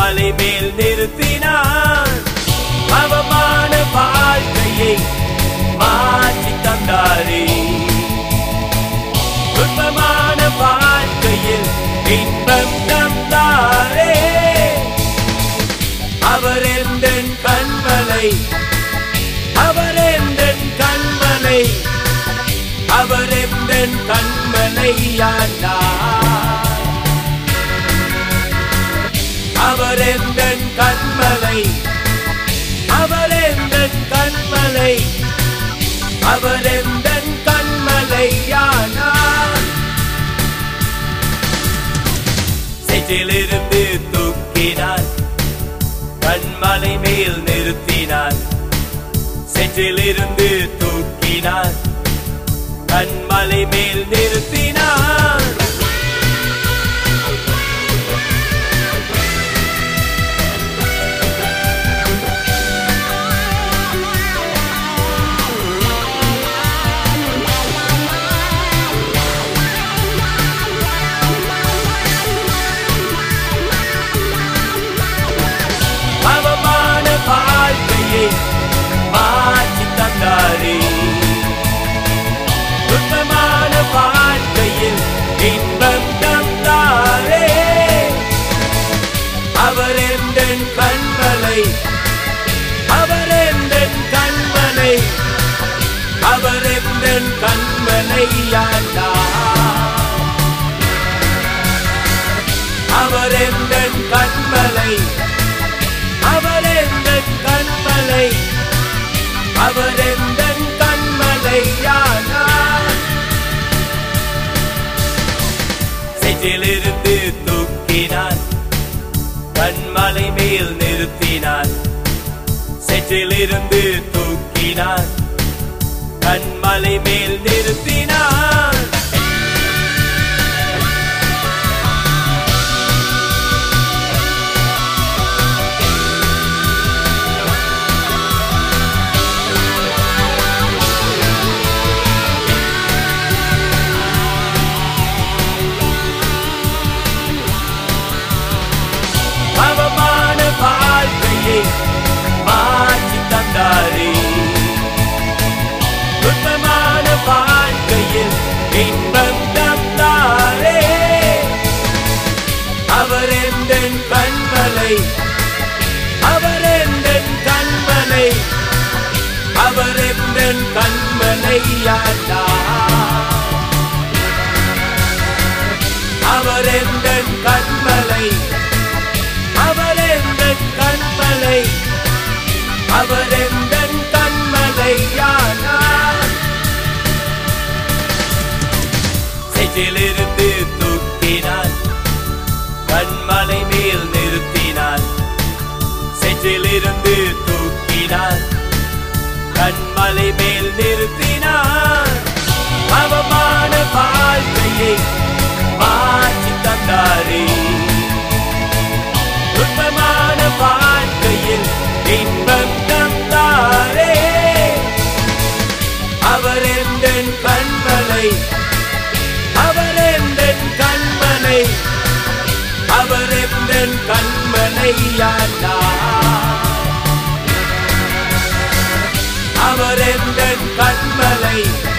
கண்மலை மேல் நிறுத்தினார் அவமான வாழ்க்கையை மாற்றி தந்தாரே துன்பமான வாழ்க்கையில் இன்பம் தந்தாரே அவர் எந்த கண்மலை அவர் எந்த கண்மலை அவர் எந்த கண்மலை அவர் எந்த கண்மலை அவர் எந்த கண்மலை அவர் எந்த கண்மலையானார் செற்றிலிருந்து தூக்கினார் கண்மலை மேல் நிறுத்தினார் செற்றிலிருந்து தூக்கினார் கண்மலை மேல் நிறுத்தினார் அவமான வாழ்க்கையை மாற்றி தந்தாரே துன்பமான வாழ்க்கையில் இன்பம் தந்தாரே அவர் எந்த கண்மலை அவர் எந்த கண்மலை அவர் எந்த கண்மலையாண்டார் அவர் எந்த கண்மலை அவர் எந்த கண்மலை அவர் எந்த கண்மலையானார் செற்றிலிருந்து தூக்கினார் கண்மலை மேல் நிறுத்தினார் செற்றிலிருந்து தூக்கினார் கண்மலை மேல் நிறுத்தினார் அவமான வாழ்க்கையை மாற்றி தந்தாரே துன்பமான வாழ்க்கையில் இன்பம் தந்தாரே அவர் எந்த கண்மலை அவர் எந்த கண்மலை அவர் எந்த கண்மலையாண்டார் அவர் எந்த கண்மலை அவர் எந்த கண்மலை அவர் எந்த கண்மலையானார் செற்றிலிருந்து தூக்கினார் கண்மலை மேல் நிறுத்தினார் செற்றிலிருந்து தூக்கினார் கண்மலை மேல் நிறுத்தினார் அவமான வாழ்க்கையை மாற்றி தந்தாரே துன்பமான வாழ்க்கையில் இன்பம் தந்தாரே அவர் எந்த கண்மலை அவர் எந்த கண்மலை அவர் எந்த கண்மலையானார் அவர் எந்த கண்மலை